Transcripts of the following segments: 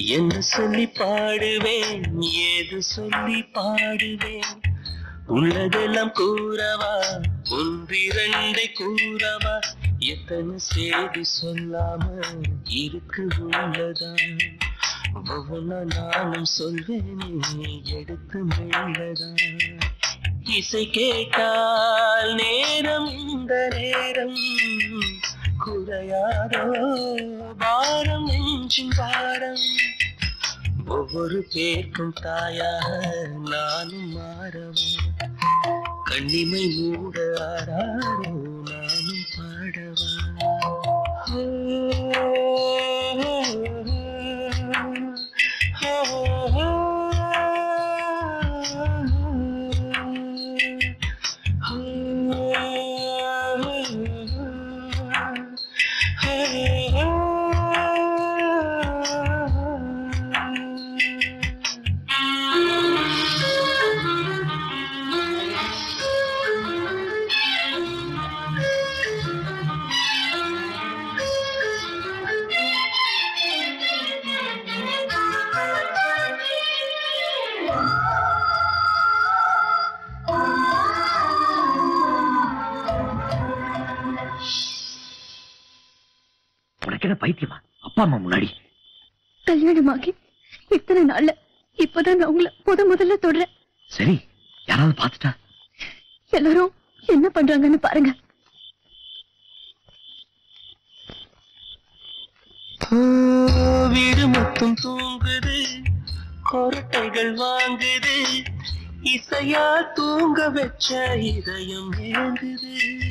என்ன சொல்லி பாடுவேன் ஏது சொல்லி பாடுவேன் உள்ளதெல்லாம் கூறவா ஒன்றிரண்டை கூறவா எத்தனை செய்தி சொல்லாம இருக்கு உள்ளதான் ஒவ்வொன்னா நானும் சொல்வேனே எடுத்து மெல்லதான் இசை கேட்டால் நேரம் இந்த நேரம் குறையாதோ பாரம் நெஞ்சின் பாரம் ஒவ்வொரு பேர்க்கும் தாயாக நானும் மாறவா கண்ணிமை மூட ஆராரோ நானும் பாடவா உனக்கு என்ன பைத்தியமா அப்பா அம்மா முன்னாடி கல்யாணமாகி இத்தனை நாள்ல இப்பதான் நான் உங்களை முத முதல்ல தொடுறேன் சரி யாராவது பார்த்துட்டா எல்லாரும் என்ன பண்றாங்கன்னு பாருங்க வீடு மொத்தம் தூங்குது கொரட்டைகள் வாங்குது இசையா தூங்க வச்ச இதயம் ஏங்குது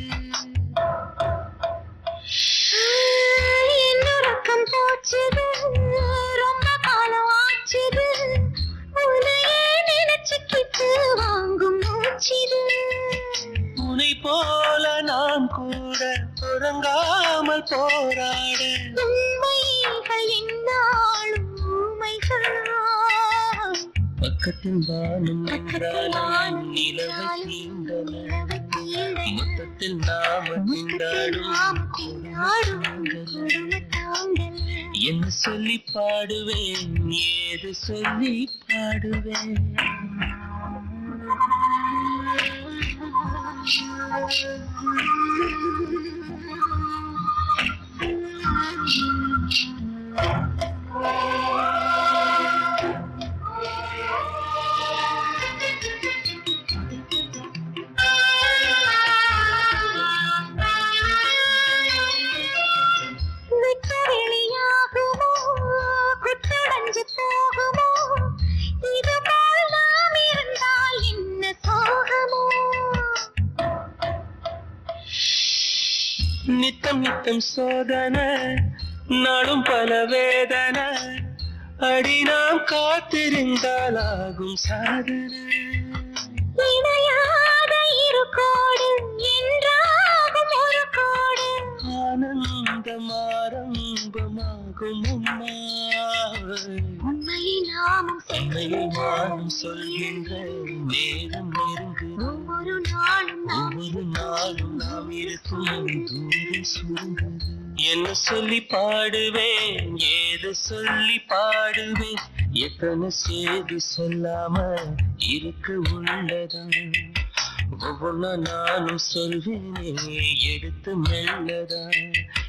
என்னுறக்கம் போச்சுது ரொம்ப காலம் ஆச்சுது உன்னையே நினைச்சுக்கிட்டு வாங்கும் மூச்சுது உனை போல நான் கூட உறங்காமல் போராட உண்மைகள் என்னாலும் ஊமைகள் பக்கத்தில் வானும் நின்றாலும் நிலவை தீண்டல மொத்தத்தில் நாம திண்டாடும் என்ன சொல்லி பாடுவேன் ஏது சொல்லி பாடுவேன் விட்டு வெளியாகுமோ குற்றடைஞ்சு போகுமோ இது போல் நாம் இருந்தால் என்ன சோகமோ நித்தம் நித்தம் சோதனை நாளும் பல வேதனை அடி நாம் காத்திருந்தால் ஆகும் சாதனை இணையாத இரு கோடு என்றாகும் ஒரு கோடு ஆனந்தம் ஆரம்பமாகும் அம்மா உண்மையை நாமும் உண்மையை நானும் சொல்கின்ற நேரம் நெருங்குது ஒவ்வொரு நாளும் நாம் ஒவ்வொரு நாளும் நாம் இருக்கும் தூரம் சுருங்குது என்ன சொல்லி பாடுவேன் ஏது சொல்லி பாடுவேன் எத்தனை செய்தி சொல்லாம இருக்கு உள்ளதான் ஒவ்வொன்னா நானும் சொல்வேனே எடுத்து மெல்லதான்